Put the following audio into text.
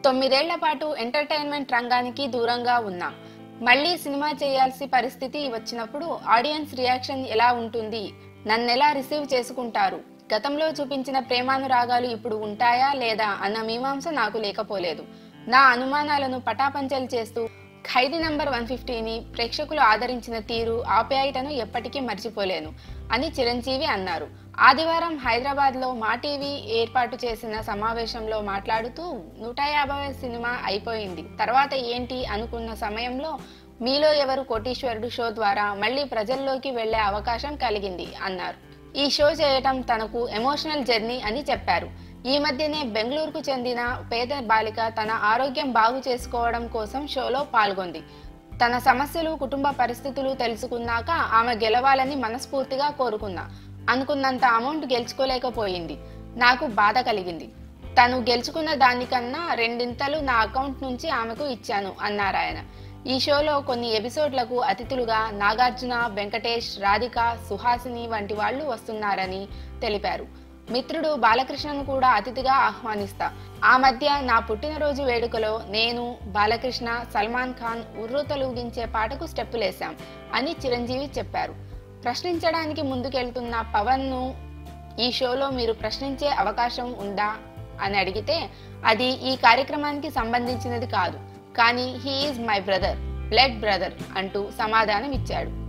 తొమ్మిదేళ్ల పాటు ఎంటర్టైన్మెంట్ రంగానికి దూరంగా ఉన్నా మళ్ళీ సినిమా చేయాల్సి పరిస్థితి వచ్చినప్పుడు ఆడియన్స్ రియాక్షన్ ఎలా ఉంటుంది నన్నెలా రిసీవ్ చేసుకుంటారు గతంలో చూపించిన ప్రేమానురాగాలు ఇప్పుడు ఉంటాయా లేదా అన్న మీమాంస నాకు లేకపోలేదు నా అనుమానాలను పటాపంచలు చేస్తూ ఖైదీ నంబర్ వన్ ఫిఫ్టీని ప్రేక్షకులు ఆదరించిన తీరు ఆప్యాయతను ఎప్పటికీ మర్చిపోలేను అని చిరంజీవి అన్నారు ఆదివారం హైదరాబాద్ లో మా టీవీ ఏర్పాటు చేసిన సమావేశంలో మాట్లాడుతూ నూట యాభై సినిమా అయిపోయింది తర్వాత ఏంటి అనుకున్న సమయంలో మీలో ఎవరు కోటీశ్వరుడు షో ద్వారా మళ్ళీ ప్రజల్లోకి వెళ్లే అవకాశం కలిగింది అన్నారు ఈ షో చేయటం తనకు ఎమోషనల్ జర్నీ అని చెప్పారు ఈ మధ్యనే బెంగళూరుకు చెందిన పేద బాలిక తన ఆరోగ్యం బాగు చేసుకోవడం కోసం షోలో పాల్గొంది తన సమస్యలు కుటుంబ పరిస్థితులు తెలుసుకున్నాక ఆమె గెలవాలని మనస్ఫూర్తిగా కోరుకున్నా అనుకున్నంత అమౌంట్ గెలుచుకోలేకపోయింది నాకు బాధ కలిగింది తను గెలుచుకున్న దానికన్నా రెండింతలు నా అకౌంట్ నుంచి ఆమెకు ఇచ్చాను అన్నారాయన ఈ షోలో కొన్ని ఎపిసోడ్లకు అతిథులుగా నాగార్జున వెంకటేష్ రాధిక సుహాసిని వంటి వాళ్ళు వస్తున్నారని తెలిపారు మిత్రుడు బాలకృష్ణను కూడా అతిథిగా ఆహ్వానిస్తా ఆ మధ్య నా పుట్టినరోజు వేడుకలో నేను బాలకృష్ణ సల్మాన్ ఖాన్ ఉర్రూతలూగించే పాటకు స్టెప్పులేశాం అని చిరంజీవి చెప్పారు ప్రశ్నించడానికి ముందుకెళ్తున్న పవన్ను ఈ షోలో మీరు ప్రశ్నించే అవకాశం ఉందా అని అడిగితే అది ఈ కార్యక్రమానికి సంబంధించినది కాదు కానీ he's my brother blood brother అంటూ సమాధానం ఇచ్చాడు